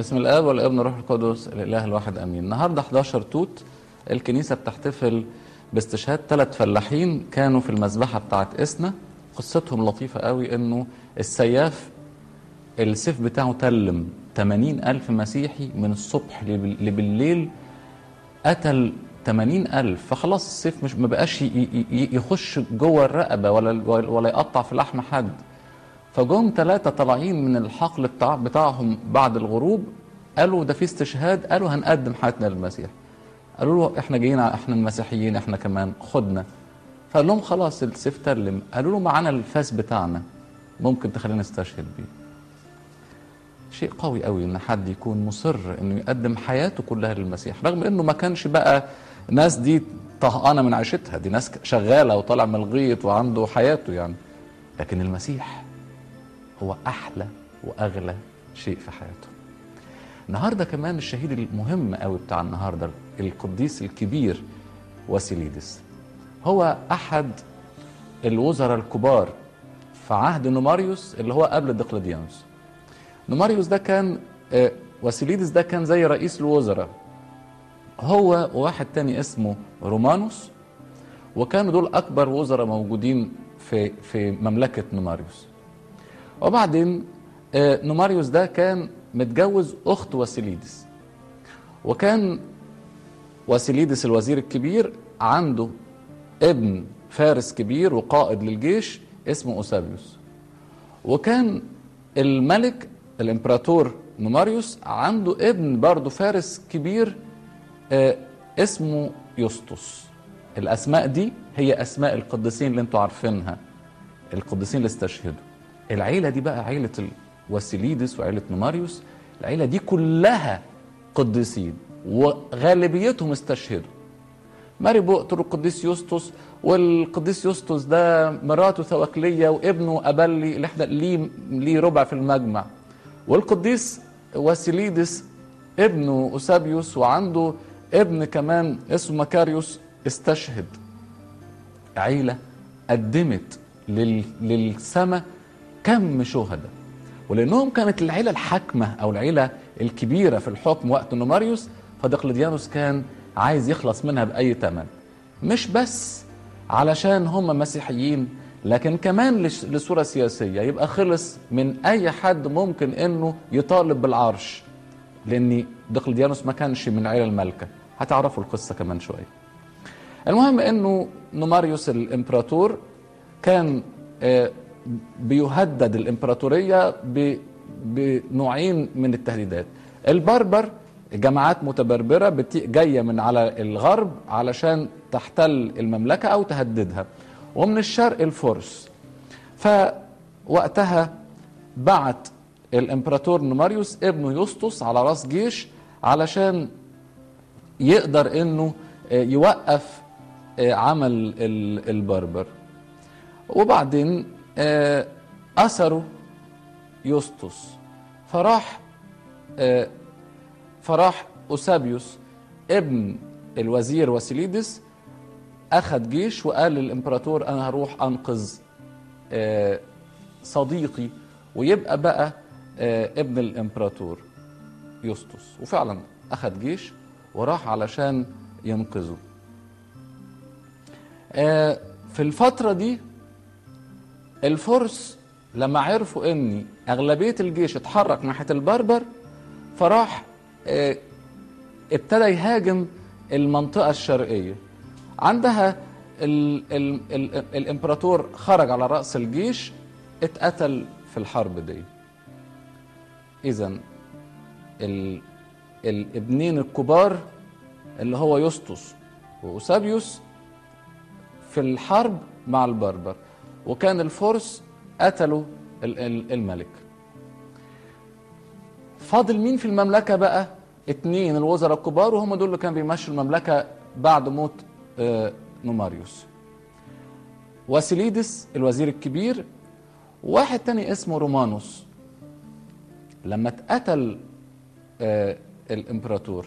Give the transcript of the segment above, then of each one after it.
باسم الاب والابن والروح القدس الاله الواحد امين النهارده 11 توت الكنيسه بتحتفل باستشهاد ثلاث فلاحين كانوا في المذبحه بتاعت اسنا قصتهم لطيفه قوي انه السياف السيف بتاعه تلم 80 ألف مسيحي من الصبح لبال- لبالليل قتل 80 ألف فخلاص السيف مش ما بقاش ي- ي- ي- يخش جوه الرقبة ولا ولا يقطع في لحم حد فجم ثلاثة طالعين من الحقل بتاع بتاعهم بعد الغروب قالوا ده في استشهاد قالوا هنقدم حياتنا للمسيح قالوا له احنا جايين ع- احنا المسيحيين احنا كمان خدنا فقال لهم خلاص السيف تلم قالوا له معانا الفاس بتاعنا ممكن تخلينا نستشهد بيه شيء قوي قوي ان حد يكون مصر انه يقدم حياته كلها للمسيح رغم انه ما كانش بقى ناس دي طهقانه من عيشتها دي ناس شغاله وطالع من الغيط وعنده حياته يعني لكن المسيح هو احلى واغلى شيء في حياته النهارده كمان الشهيد المهم قوي بتاع النهارده القديس الكبير واسيليدس هو احد الوزراء الكبار في عهد نوماريوس اللي هو قبل دقلديانوس نوماريوس ده كان آه، واسيليدس ده كان زي رئيس الوزراء هو وواحد تاني اسمه رومانوس وكانوا دول اكبر وزراء موجودين في في مملكه نوماريوس وبعدين آه، نوماريوس ده كان متجوز اخت واسيليدس وكان واسيليدس الوزير الكبير عنده ابن فارس كبير وقائد للجيش اسمه اوسابيوس وكان الملك الامبراطور نوماريوس عنده ابن برضه فارس كبير آه، اسمه يسطس الاسماء دي هي اسماء القديسين اللي انتوا عارفينها القديسين اللي استشهدوا العيله دي بقى عيله واسيليدس وعيله نوماريوس العيله دي كلها قديسين وغالبيتهم استشهدوا ماري بؤتر القديس يوستوس والقديس يوستوس ده مراته ثوكلية وابنه أبلي اللي احنا ليه ليه ربع في المجمع والقديس واسيليدس ابنه أوسابيوس وعنده ابن كمان اسمه مكاريوس استشهد عيلة قدمت لل... للسماء كم شهداء ولانهم كانت العيله الحاكمه او العيله الكبيره في الحكم وقت نوماريوس فدقلديانوس كان عايز يخلص منها باي ثمن مش بس علشان هم مسيحيين لكن كمان لش- لصوره سياسيه يبقى خلص من اي حد ممكن انه يطالب بالعرش لان دقلديانوس ما كانش من العيله المالكه هتعرفوا القصه كمان شويه المهم انه نوماريوس الامبراطور كان آه، بيهدد الامبراطوريه ب- بنوعين من التهديدات البربر جماعات متبربره بتي- جايه من على الغرب علشان تحتل المملكه او تهددها ومن الشرق الفرس فوقتها بعت الامبراطور نوماريوس ابنه يسطس على راس جيش علشان يقدر انه آه، يوقف آه، عمل ال- البربر وبعدين آه، أسروا يسطس فراح آه، فراح أوسابيوس ابن الوزير واسيليدس أخذ جيش وقال للإمبراطور أنا هروح أنقذ آه، صديقي ويبقى بقى آه، ابن الإمبراطور يسطس وفعلا أخذ جيش وراح علشان ينقذه آه، في الفترة دي الفرس لما عرفوا ان اغلبيه الجيش اتحرك ناحيه البربر فراح آه، ابتدى يهاجم المنطقه الشرقيه عندها ال ال ال الامبراطور خرج على راس الجيش اتقتل في الحرب دي اذا ال الابنين الكبار اللي هو يسطس واوسابيوس في الحرب مع البربر وكان الفرس قتلوا ال- ال- الملك فاضل مين في المملكة بقى اتنين الوزراء الكبار وهم دول اللي كانوا بيمشوا المملكة بعد موت آه، نوماريوس واسيليدس الوزير الكبير وواحد تاني اسمه رومانوس لما اتقتل آه، الامبراطور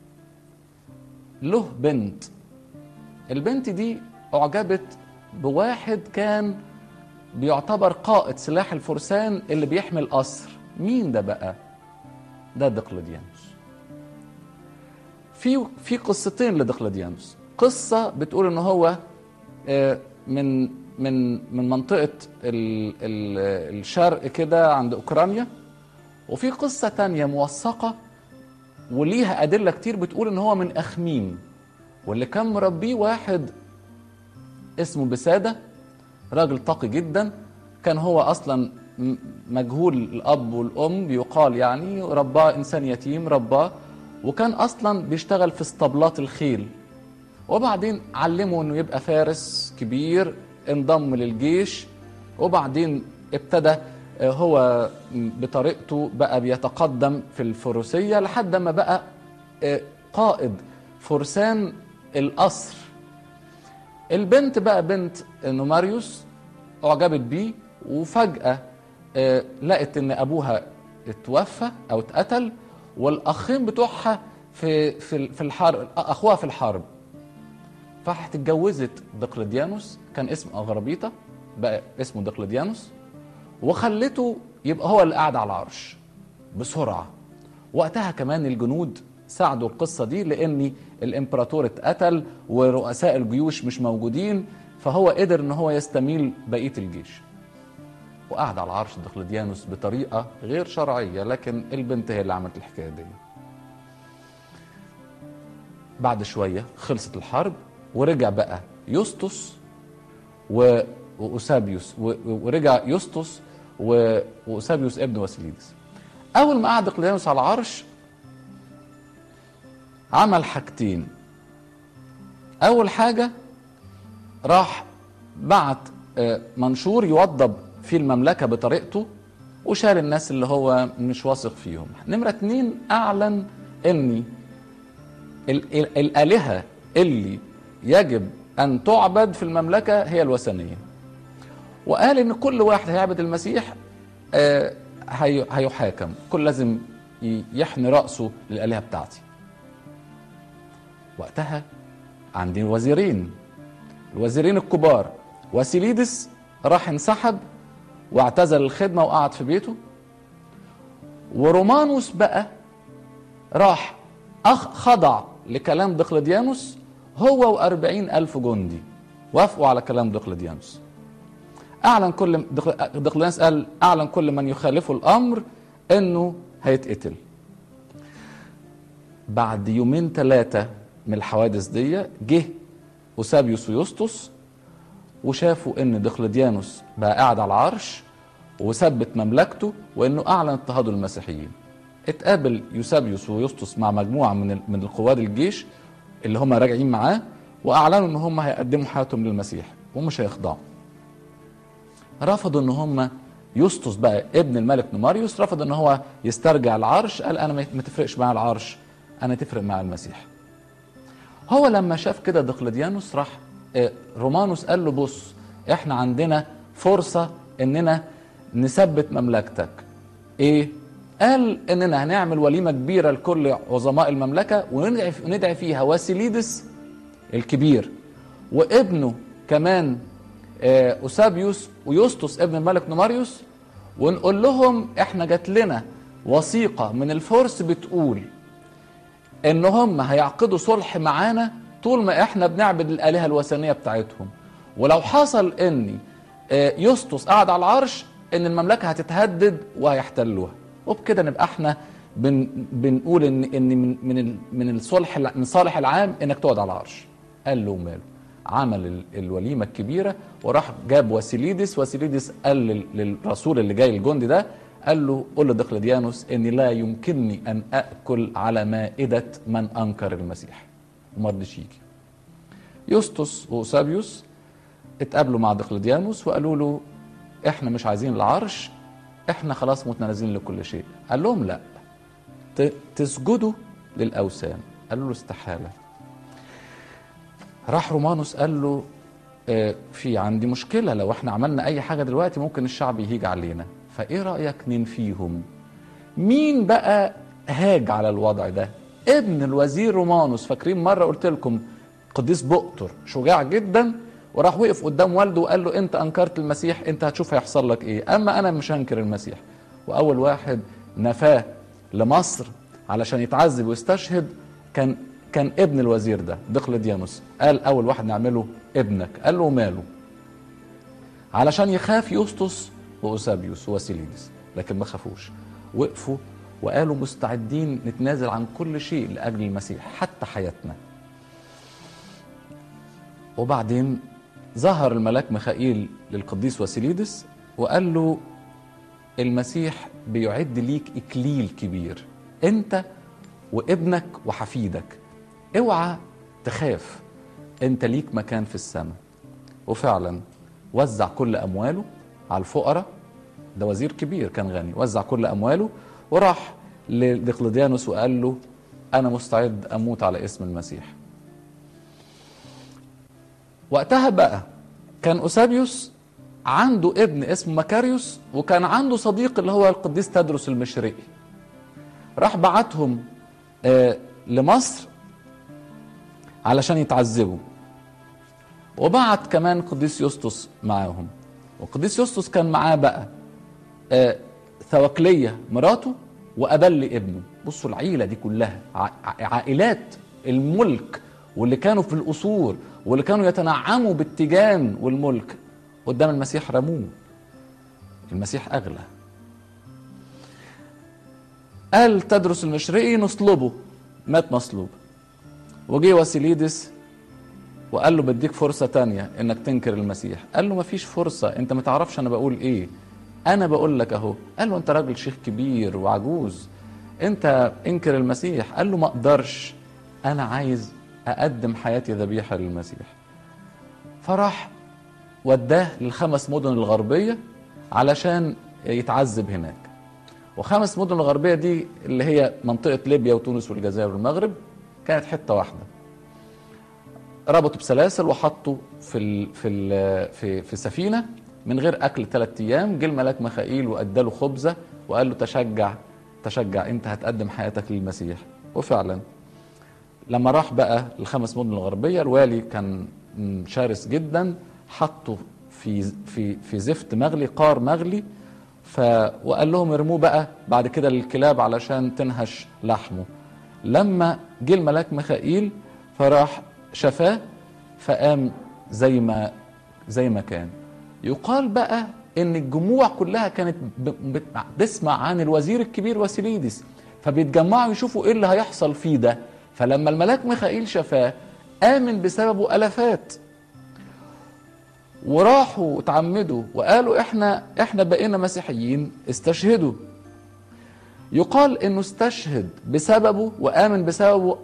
له بنت البنت دي اعجبت بواحد كان بيعتبر قائد سلاح الفرسان اللي بيحمل قصر مين ده بقى ده دقلديانوس في في قصتين لدقلديانوس قصه بتقول ان هو آه، من من من منطقه ال ال الشرق كده عند اوكرانيا وفي قصه تانية موثقه وليها ادله كتير بتقول ان هو من اخميم واللي كان مربيه واحد اسمه بساده راجل تقي جدا كان هو اصلا م- مجهول الاب والام بيقال يعني رباه انسان يتيم رباه وكان اصلا بيشتغل في اسطبلات الخيل وبعدين علمه انه يبقى فارس كبير انضم للجيش وبعدين ابتدى آه، هو بطريقته بقى بيتقدم في الفروسية لحد ما بقى آه، قائد فرسان القصر البنت بقى بنت نوماريوس اعجبت بيه وفجأة آه، لقت ان ابوها اتوفى او اتقتل والاخين بتوعها في في في الحرب اخوها في الحرب فراحت اتجوزت دقلديانوس كان اسم اغربيطه بقى اسمه دقلديانوس وخلته يبقى هو اللي قاعد على العرش بسرعه وقتها كمان الجنود ساعدوا القصه دي لان الامبراطور اتقتل ورؤساء الجيوش مش موجودين فهو قدر ان هو يستميل بقيه الجيش وقعد على العرش دقلديانوس بطريقه غير شرعيه لكن البنت هي اللي عملت الحكايه دي بعد شويه خلصت الحرب ورجع بقى يوستوس و- واوسابيوس و- ورجع يوستوس و- واوسابيوس ابن واسيليدس اول ما قعد دقلديانوس على العرش عمل حاجتين اول حاجه راح بعت آه، منشور يوضب في المملكه بطريقته وشال الناس اللي هو مش واثق فيهم نمره اتنين اعلن اني ال- ال- الالهه اللي يجب ان تعبد في المملكه هي الوثنيه وقال ان كل واحد هيعبد المسيح آه، هي- هيحاكم كل لازم ي- يحني راسه للالهه بتاعتي وقتها عندي وزيرين الوزيرين الكبار واسيليدس راح انسحب واعتزل الخدمه وقعد في بيته ورومانوس بقى راح أخ خضع لكلام دقلديانوس هو وأربعين ألف جندي وافقوا على كلام دقلديانوس أعلن كل دقل- دقلديانوس قال أعلن كل من يخالفه الأمر إنه هيتقتل بعد يومين ثلاثة من الحوادث دي جه أوسابيوس ويوستوس وشافوا ان دقلديانوس بقى قاعد على العرش وثبت مملكته وانه اعلن اضطهاده المسيحيين اتقابل يوسابيوس ويوستوس مع مجموعه من ال- من القواد الجيش اللي هم راجعين معاه واعلنوا ان هم هيقدموا حياتهم للمسيح ومش هيخضعوا رفضوا ان هم يوستوس بقى ابن الملك نوماريوس رفض ان هو يسترجع العرش قال انا ما ما تفرقش معايا العرش انا تفرق مع المسيح هو لما شاف كده دقلديانوس راح آه، رومانوس قال له بص احنا عندنا فرصة اننا نثبت مملكتك ايه قال اننا هنعمل وليمة كبيرة لكل عظماء المملكة وندعي وندعي فيها واسيليدس الكبير وابنه كمان آه، اوسابيوس ويوستوس ابن الملك نوماريوس ونقول لهم احنا جات لنا وثيقة من الفرس بتقول ان هم هيعقدوا صلح معانا طول ما احنا بنعبد الالهه الوثنيه بتاعتهم ولو حصل ان آه، يسطس قعد على العرش ان المملكه هتتهدد وهيحتلوها وبكده نبقى احنا بن بنقول ان ان من من ال- من الصلح الع- من صالح العام انك تقعد على العرش قال له ماله عمل ال- الوليمه الكبيره وراح جاب واسيليدس واسيليدس قال لل- للرسول اللي جاي الجندي ده قال له قل لدقلديانوس اني لا يمكنني ان اكل على مائده من انكر المسيح وما رضيش يجي يوستوس واوسابيوس اتقابلوا مع دقلديانوس وقالوا له احنا مش عايزين العرش احنا خلاص متنازلين لكل شيء قال لهم لا ت- تسجدوا للاوثان قالوا له استحاله راح رومانوس قال له آه، في عندي مشكله لو احنا عملنا اي حاجه دلوقتي ممكن الشعب يهيج علينا فايه رايك ننفيهم مين بقى هاج على الوضع ده ابن الوزير رومانوس فاكرين مره قلت لكم قديس بؤتر شجاع جدا وراح وقف قدام والده وقال له انت انكرت المسيح انت هتشوف هيحصل لك ايه اما انا مش هنكر المسيح واول واحد نفاه لمصر علشان يتعذب ويستشهد كان كان ابن الوزير ده دقلديانوس قال اول واحد نعمله ابنك قال له ماله علشان يخاف يوسطس واوسابيوس وواسيليدس لكن ما خافوش وقفوا وقالوا مستعدين نتنازل عن كل شيء لاجل المسيح حتى حياتنا وبعدين ظهر الملاك ميخائيل للقديس واسيليدس وقال له المسيح بيعد ليك اكليل كبير انت وابنك وحفيدك اوعى تخاف انت ليك مكان في السماء وفعلا وزع كل امواله على الفقراء ده وزير كبير كان غني وزع كل امواله وراح لدقلديانوس وقال له انا مستعد اموت على اسم المسيح وقتها بقى كان أوسابيوس عنده ابن اسمه مكاريوس وكان عنده صديق اللي هو القديس تدرس المشرقي راح بعتهم آه لمصر علشان يتعذبوا وبعت كمان قديس يوستوس معاهم وقديس يوستوس كان معاه بقى آه ثوكلية مراته وأبل ابنه بصوا العيلة دي كلها عائلات الملك واللي كانوا في القصور واللي كانوا يتنعموا بالتيجان والملك قدام المسيح رموه المسيح أغلى قال تدرس المشرقي نصلبه مات مصلوب وجي واسيليدس وقال له بديك فرصة تانية انك تنكر المسيح قال له مفيش فرصة انت ما تعرفش انا بقول ايه انا بقول لك اهو قال له انت راجل شيخ كبير وعجوز انت انكر المسيح قال له ما اقدرش انا عايز اقدم حياتي ذبيحة للمسيح فراح وداه للخمس مدن الغربية علشان يتعذب هناك وخمس مدن الغربية دي اللي هي منطقة ليبيا وتونس والجزائر والمغرب كانت حتة واحدة ربطوا بسلاسل وحطوا في ال في ال في في سفينة من غير أكل ثلاثة أيام جه الملاك ميخائيل وأدى له خبزة وقال له تشجع تشجع أنت هتقدم حياتك للمسيح وفعلا لما راح بقى الخمس مدن الغربية الوالي كان شرس جدا حطه في في في زفت مغلي قار مغلي ف وقال لهم ارموه بقى بعد كده للكلاب علشان تنهش لحمه لما جه الملاك ميخائيل فراح شفاه فقام زي ما زي ما كان يقال بقى ان الجموع كلها كانت بتسمع عن الوزير الكبير واسيليدس فبيتجمعوا يشوفوا ايه اللي هيحصل فيه ده فلما الملاك ميخائيل شفاه آمن بسببه ألفات وراحوا وتعمدوا وقالوا احنا احنا بقينا مسيحيين استشهدوا يقال انه استشهد بسببه وامن بسببه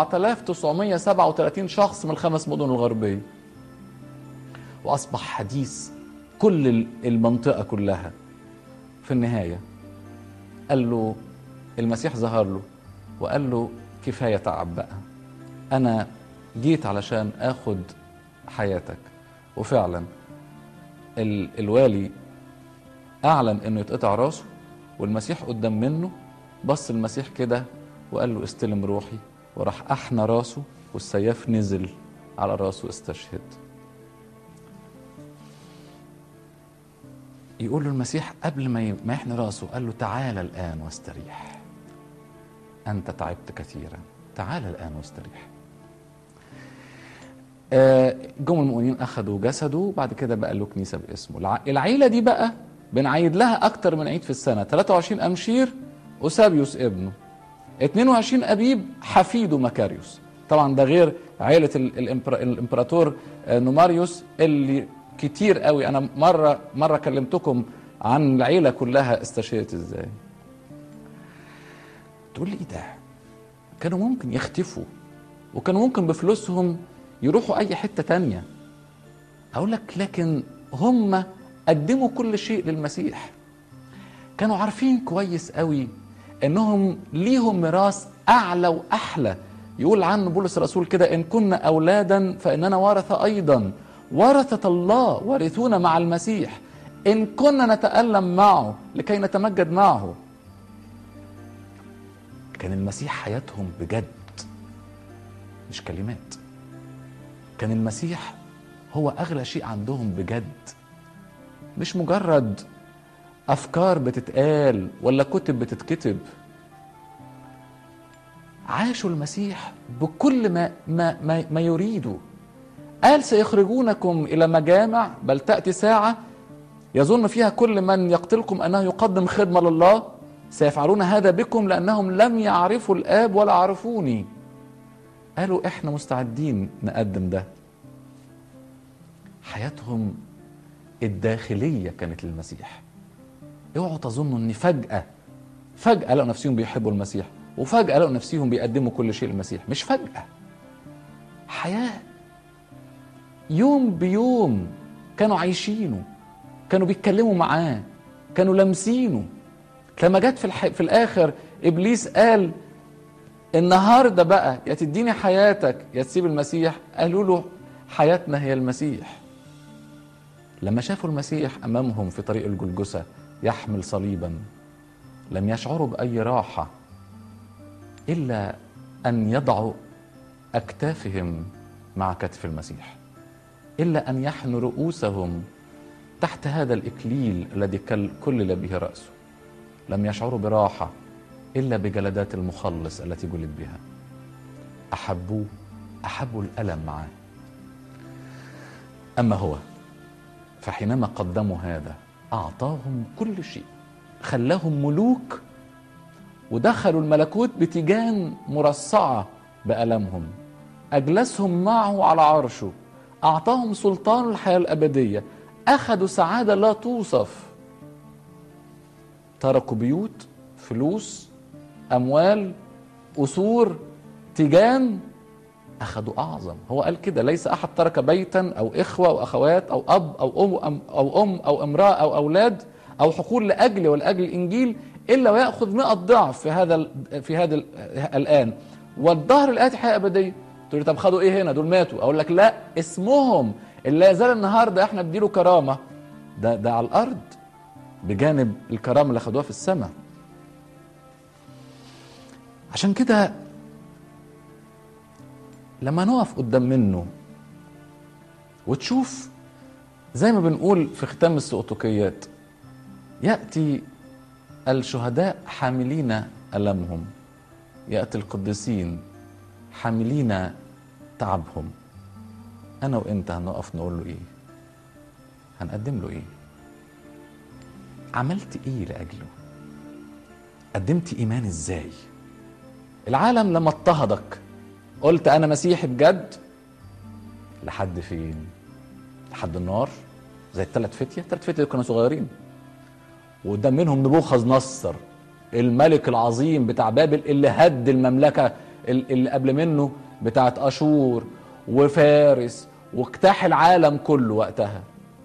4937 شخص من الخمس مدن الغربيه واصبح حديث كل المنطقه كلها في النهايه قال له المسيح ظهر له وقال له كفايه تعب بقى انا جيت علشان اخد حياتك وفعلا ال الوالي اعلن انه يتقطع راسه والمسيح قدام منه بص المسيح كده وقال له استلم روحي وراح احنى راسه والسياف نزل على راسه استشهد يقول له المسيح قبل ما ما يحني راسه قال له تعالى الان واستريح انت تعبت كثيرا تعالى الان واستريح جم المؤمنين اخذوا جسده وبعد كده بقى له كنيسه باسمه العيله دي بقى بنعيد لها اكتر من عيد في السنه 23 امشير اوسابيوس ابنه 22 ابيب حفيده مكاريوس طبعا ده غير عيله الامبراطور نوماريوس اللي كتير قوي انا مره مره كلمتكم عن العيله كلها استشهدت ازاي تقول لي ايه ده كانوا ممكن يختفوا وكانوا ممكن بفلوسهم يروحوا اي حته تانية اقول لك لكن هم قدموا كل شيء للمسيح كانوا عارفين كويس قوي انهم ليهم ميراث اعلى واحلى يقول عنه بولس الرسول كده ان كنا اولادا فاننا ورثه ايضا ورثه الله وارثون مع المسيح ان كنا نتالم معه لكي نتمجد معه كان المسيح حياتهم بجد مش كلمات كان المسيح هو اغلى شيء عندهم بجد مش مجرد افكار بتتقال ولا كتب بتتكتب عاشوا المسيح بكل ما ما ما, ما يريدوا قال سيخرجونكم الى مجامع بل تاتي ساعه يظن فيها كل من يقتلكم انه يقدم خدمه لله سيفعلون هذا بكم لانهم لم يعرفوا الاب ولا عرفوني قالوا احنا مستعدين نقدم ده حياتهم الداخليه كانت للمسيح اوعوا تظنوا ان فجاه فجاه لقوا نفسهم بيحبوا المسيح وفجاه لقوا نفسهم بيقدموا كل شيء للمسيح مش فجاه حياه يوم بيوم كانوا عايشينه كانوا بيتكلموا معاه كانوا لامسينه لما جت في, الح... في الاخر ابليس قال النهارده بقى يا تديني حياتك يا تسيب المسيح قالوا له حياتنا هي المسيح لما شافوا المسيح امامهم في طريق الجلجسه يحمل صليبا لم يشعروا باي راحه الا ان يضعوا اكتافهم مع كتف المسيح الا ان يحنوا رؤوسهم تحت هذا الاكليل الذي كلل به راسه لم يشعروا براحه الا بجلدات المخلص التي جلد بها احبوه احبوا الالم معاه اما هو فحينما قدموا هذا اعطاهم كل شيء خلاهم ملوك ودخلوا الملكوت بتيجان مرصعه بالمهم اجلسهم معه على عرشه اعطاهم سلطان الحياه الابديه اخذوا سعاده لا توصف تركوا بيوت فلوس اموال قصور تيجان اخذوا اعظم هو قال كده ليس احد ترك بيتا او اخوه او اخوات او اب او ام او ام او امراه او اولاد او حقول لاجل ولاجل الانجيل الا وياخذ 100 ضعف في هذا في هذا الان والظهر الاتي حياه ابديه تقول لي طب خدوا ايه هنا دول ماتوا اقول لك لا اسمهم اللي لا يزال النهارده احنا بديله كرامه ده ده على الارض بجانب الكرامه اللي خدوها في السماء عشان كده لما نقف قدام منه وتشوف زي ما بنقول في ختام السؤتوكيات ياتي الشهداء حاملين المهم ياتي القديسين حاملين تعبهم انا وانت هنقف نقول له ايه هنقدم له ايه عملت ايه لاجله قدمت ايمان ازاي العالم لما اضطهدك قلت انا مسيحي بجد لحد فين لحد النار زي الثلاث فتيه الثلاث فتيه كانوا صغيرين وقدام منهم نبوخذ نصر الملك العظيم بتاع بابل اللي هد المملكه اللي قبل منه بتاعت اشور وفارس واجتاح العالم كله وقتها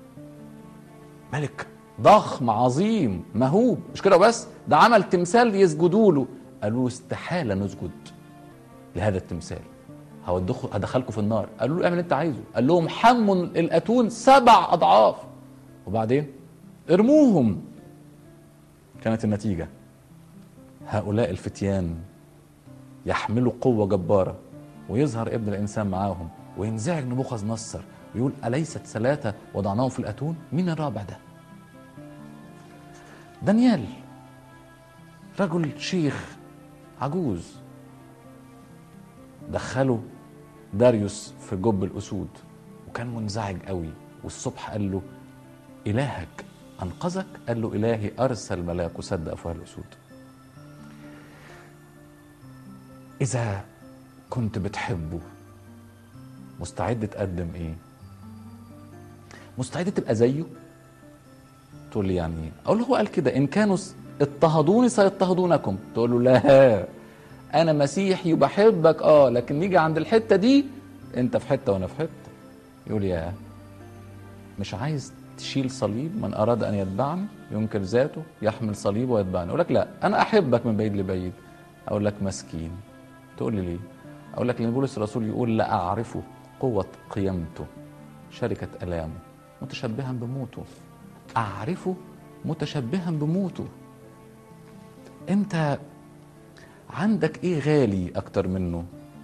ملك ضخم عظيم مهوب مش كده بس ده عمل تمثال يسجدوا له قالوا له استحاله نسجد لهذا التمثال هودخل هدخلكم في النار قالوا له اعمل اللي انت عايزه قال لهم حموا الاتون سبع اضعاف وبعدين ارموهم كانت النتيجه هؤلاء الفتيان يحملوا قوه جباره ويظهر ابن الانسان معاهم وينزعج نبوخذ نصر ويقول اليست ثلاثه وضعناهم في الاتون مين الرابع ده دانيال رجل شيخ عجوز دخله داريوس في جب الاسود وكان منزعج قوي والصبح قال له الهك انقذك قال له الهي ارسل ملاك وسد افواه الاسود اذا كنت بتحبه مستعد تقدم ايه مستعد تبقى زيه تقول لي يعني ايه اقول له هو قال كده ان كانوا اضطهدوني سيضطهدونكم تقول له لا انا مسيحي وبحبك اه لكن نيجي عند الحته دي انت في حته وانا في حته يقول يا مش عايز تشيل صليب من اراد ان يتبعني ينكر ذاته يحمل صليب ويتبعني اقول لك لا انا احبك من بعيد لبعيد اقول لك مسكين تقول لي ليه اقول لك لان بولس الرسول يقول لا اعرفه قوه قيامته شركه الامه متشبها بموته اعرفه متشبها بموته انت عندك ايه غالي اكتر منه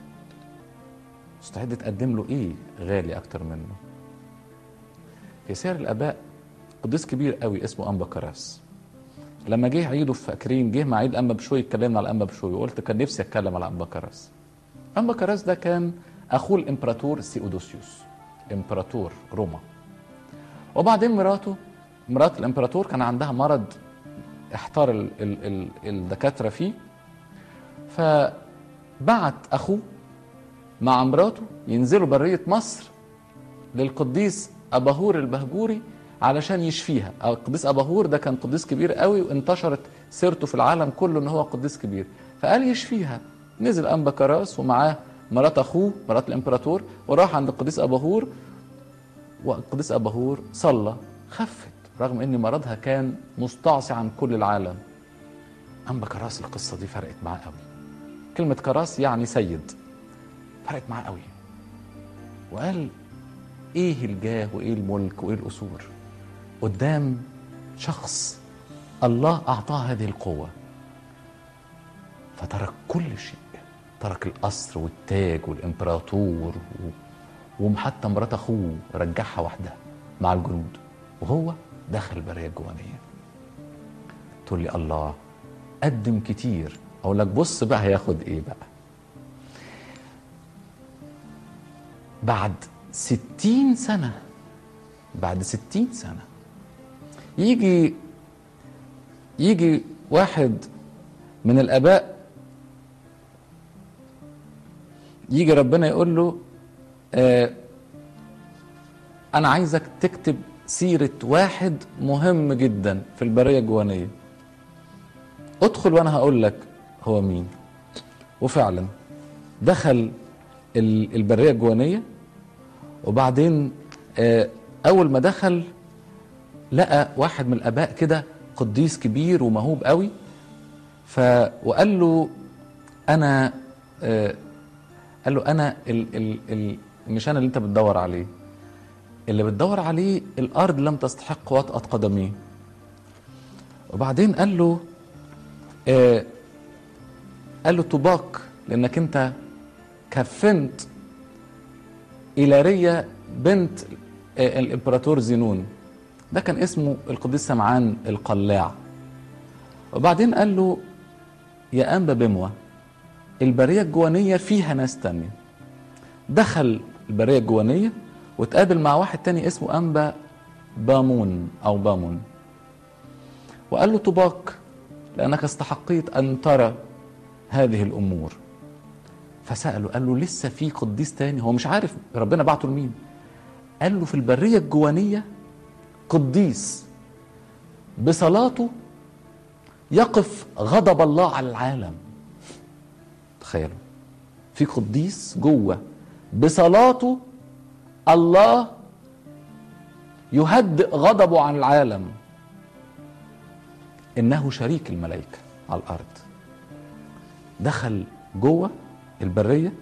مستعد تقدم له ايه غالي اكتر منه في سير الاباء قديس كبير قوي اسمه انبا كراس لما جه عيده فاكرين جه مع عيد انبا بشوي اتكلمنا على انبا بشوي وقلت كان نفسي اتكلم على انبا كراس انبا كراس ده كان اخوه الامبراطور سيودوسيوس امبراطور روما وبعدين مراته مرات الامبراطور كان عندها مرض احتار ال ال ال الدكاتره فيه فبعت اخوه مع مراته ينزلوا بريه مصر للقديس اباهور البهجوري علشان يشفيها القديس اباهور ده كان قديس كبير قوي وانتشرت سيرته في العالم كله ان هو قديس كبير فقال يشفيها نزل انبا كراس ومعاه مرات اخوه مرات الامبراطور وراح عند القديس اباهور والقديس اباهور صلى خفت رغم ان مرضها كان مستعصي عن كل العالم انبا كراس القصه دي فرقت معاه قوي كلمه كراس يعني سيد فرقت معاه قوي وقال ايه الجاه وايه الملك وايه الاسور قدام شخص الله اعطاه هذه القوه فترك كل شيء ترك القصر والتاج والامبراطور و... وحتى مرات اخوه رجعها وحدها مع الجنود وهو دخل البريه الجوانيه تقول لي الله قدم كتير اقول لك بص بقى هياخد ايه بقى بعد ستين سنة بعد ستين سنة يجي يجي واحد من الآباء يجي ربنا يقول له آه أنا عايزك تكتب سيرة واحد مهم جدا في البرية الجوانية ادخل وأنا هقول لك هو مين وفعلا دخل البرية الجوانية وبعدين اول ما دخل لقى واحد من الاباء كده قديس كبير ومهوب قوي ف وقال له انا قال له انا ال ال ال مش انا اللي انت بتدور عليه اللي بتدور عليه الارض لم تستحق وطأة قدميه وبعدين قال له آه قال له طوباك لانك انت كفنت إيلارية بنت الإمبراطور زينون ده كان اسمه القديس سمعان القلاع وبعدين قال له يا أنبا بموة البرية الجوانية فيها ناس تانية دخل البرية الجوانية وتقابل مع واحد تاني اسمه أنبا بامون أو بامون وقال له طباك لأنك استحقيت أن ترى هذه الأمور فسأله قال له لسه في قديس تاني هو مش عارف ربنا بعته لمين قال له في البرية الجوانية قديس بصلاته يقف غضب الله على العالم تخيلوا في قديس جوه بصلاته الله يهدئ غضبه عن العالم انه شريك الملائكه على الارض دخل جوه البريه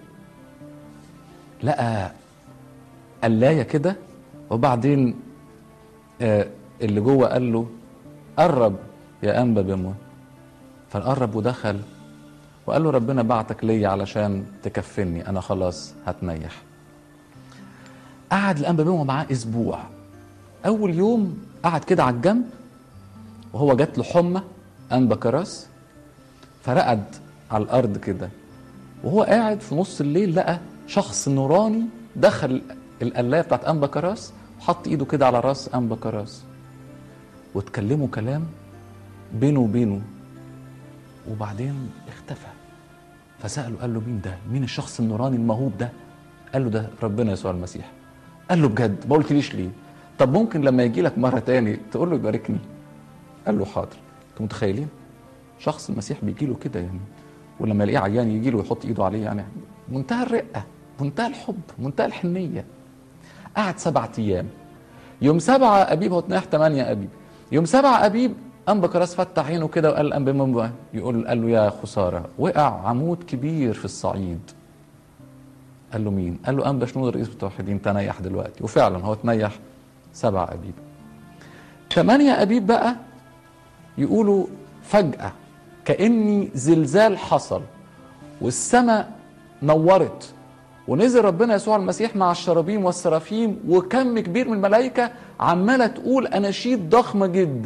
لقى قلايه كده وبعدين آه اللي جوه قال له قرب يا انبا بموت فقرب ودخل وقال له ربنا بعتك ليا علشان تكفني انا خلاص هتنيح قعد الانبا بموت معاه اسبوع اول يوم قعد كده على الجنب وهو جات له حمى انبا كراس فرقد على الارض كده وهو قاعد في نص الليل لقى شخص نوراني دخل القلايه بتاعت انبا كراس وحط ايده كده على راس انبا كراس واتكلموا كلام بينه وبينه وبعدين اختفى فسأله قال له مين ده؟ مين الشخص النوراني الموهوب ده؟ قال له ده ربنا يسوع المسيح. قال له بجد ما قلتليش ليه؟ طب ممكن لما يجي لك مرة تاني تقول له يباركني. قال له حاضر. انتوا متخيلين؟ شخص المسيح بيجي له كده يعني ولما يلاقيه عيان يجي له ويحط ايده عليه يعني منتهى الرقة، منتهى الحب، منتهى الحنية. قعد سبعة أيام. يوم سبعة أبيب هو اتناح ثمانية أبيب. يوم سبعة أبيب أنبا كراس فتح عينه كده وقال أنبا منبا يقول قال له يا خسارة وقع عمود كبير في الصعيد قال له مين؟ قال له أنبا شنود رئيس المتوحدين تنيح دلوقتي وفعلا هو تنيح سبع أبيب ثمانية أبيب بقى يقولوا فجأة كأني زلزال حصل والسماء نورت ونزل ربنا يسوع المسيح مع الشرابيم والسرافيم وكم كبير من الملائكة عمالة تقول أناشيد ضخمة جدا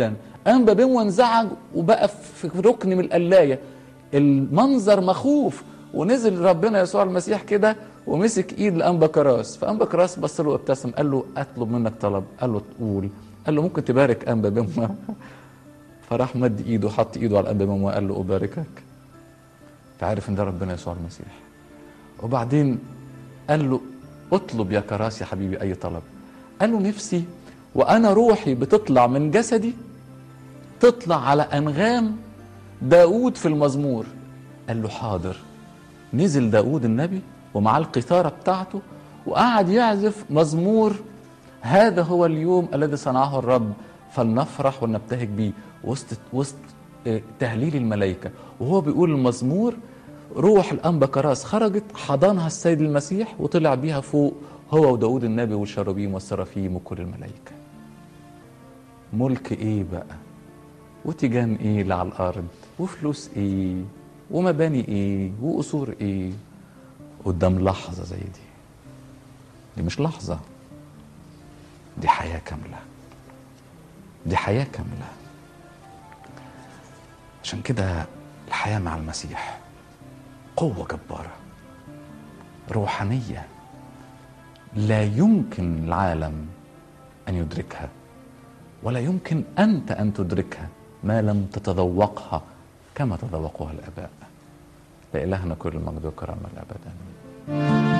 انبا بيموى انزعج وبقى في ركن من القلايه المنظر مخوف ونزل ربنا يسوع المسيح كده ومسك ايد لانبا كراس فانبا كراس بص له وابتسم قال له اطلب منك طلب قال له تقول قال له ممكن تبارك انبا بيموى فراح مد ايده حط ايده على انبا بيموى قال له اباركك فعرف ان ده ربنا يسوع المسيح وبعدين قال له اطلب يا كراس يا حبيبي اي طلب قال له نفسي وانا روحي بتطلع من جسدي تطلع على انغام داود في المزمور قال له حاضر نزل داود النبي ومعاه القيثارة بتاعته وقعد يعزف مزمور هذا هو اليوم الذي صنعه الرب فلنفرح ونبتهج به وسط وسط تهليل الملائكة وهو بيقول المزمور روح الأنبا كراس خرجت حضنها السيد المسيح وطلع بيها فوق هو وداود النبي والشرابيم والسرافيم وكل الملائكة ملك ايه بقى وتيجان ايه اللي على الارض وفلوس ايه ومباني ايه وقصور ايه قدام لحظه زي دي دي مش لحظه دي حياه كامله دي حياه كامله عشان كده الحياه مع المسيح قوه جباره روحانيه لا يمكن العالم ان يدركها ولا يمكن انت ان تدركها ما لم تتذوقها كما تذوقها الاباء لالهنا كل المجد والكرامه الابد امين